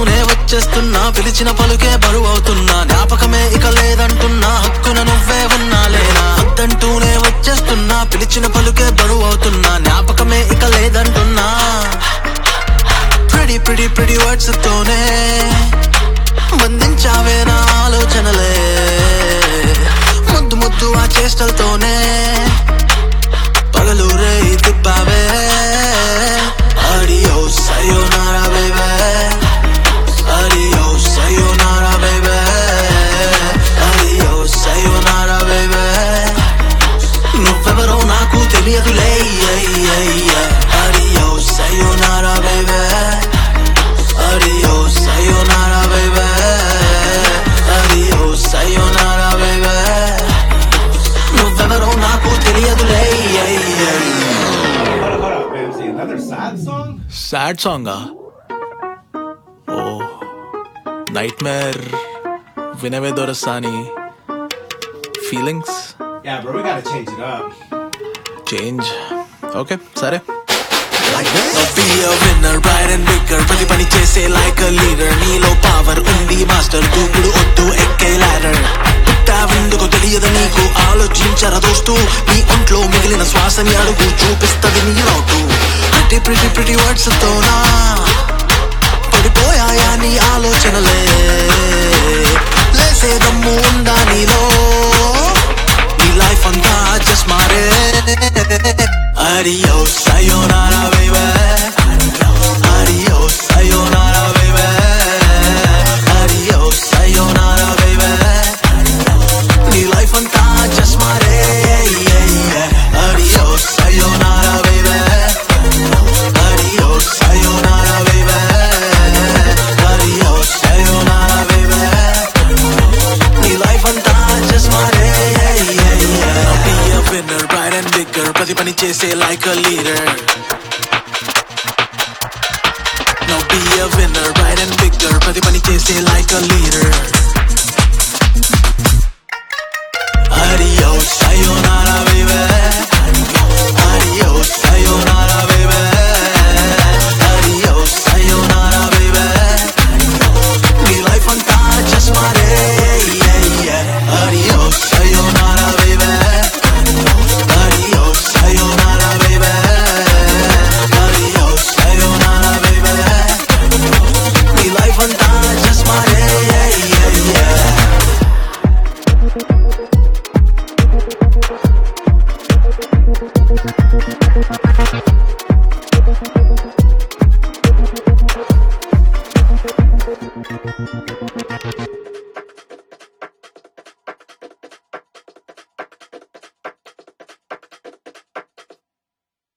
వద్దంటూనే వచ్చేస్తున్నా పిలిచిన పలుకే బరువు అవుతున్నా జ్ఞాపకమే ఇక లేదంటున్నా హక్కున నువ్వే ఉన్నా లేనా వద్దంటూనే వచ్చేస్తున్నా పిలిచిన పలుకే బరువు అవుతున్నా జ్ఞాపకమే ఇక లేదంటున్నా ప్రిడి ప్రిడి ప్రిడి వర్డ్స్ తోనే బంధించావే నా ఆలోచనలే ముద్దు ముద్దు ఆ చేష్టలతోనే పగలు రే తిప్పావే Adios, sayonara, baby. Adios, sayonara, baby. Adios, sayonara, baby. నువ్వెవరో నాకు తెలియదులే Adios, sayonara, baby. Adios, sayonara, baby. Adios, sayonara, baby. నువ్వెవరో నాకు తెలియదులే Hold up, hold up, man. See, another sad song? Sad సాంగా ఓ నైట్ మేర్ వినవే దొరసాని feelings Yeah, bro, we gotta change it up. Change okay సరే Be a winner, bright and bigger ప్రతి పని చేసే లైక్ a leader నీలో power ఉంది మాస్టర్ దూకుడు వద్దు ఎక్కే ladder పుట్టావెందుకు తెలియదు నీకు ఆలోచించరా దోస్తు నీ ఒంట్లో మిగిలిన శ్వాసని అడుగు చూపిస్తది నీ లోటు ప్రిటి ప్రిటి ప్రిటి వర్డ్స్ తోనా పడిపోయాయా నీ ఆలోచనలే లేసే దమ్ము ఉందా నీలో నీ లైఫ్ అంతా జస్ట్ మారే Adios, sayonara, baby. Adios, sayonara, baby. Adios, sayonara, baby. నీ లైఫ్ అంతా జస్ట్ మారే Adios, sayonara, baby. Adios, sayonara, baby. Adios, sayonara, baby. నీ లైఫ్ అంతా జస్ట్ మారే Be a winner, bright and bigger ప్రతి పని చేసే like a leader Now be a winner, bright and bigger ప్రతి పని చేసే like a leader